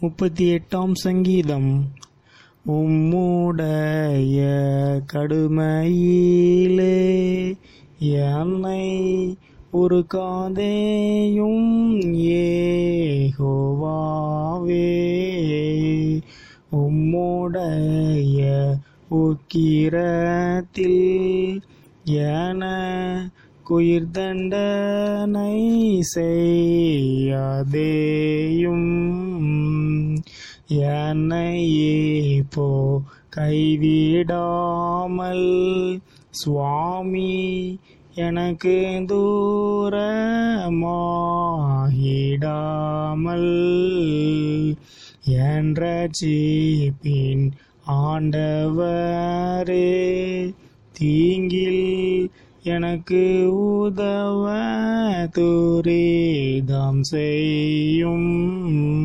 முப்பத்தி எட்டாம் சங்கீதம் உம்முடைய கடுமையிலே என்னை ஒரு காதேயும் ஏகோவாவே உம்முடைய உக்கிரத்தில் என குயிர் தண்டனை செய்யாதேயும் என்னையே போ கைவிடாமல் சுவாமி எனக்கு தூரமாகிடாமல் என்ற ஜீப்பின் ஆண்டவரே தீங்கில் எனக்கு உதவ துரிதம் செய்யும்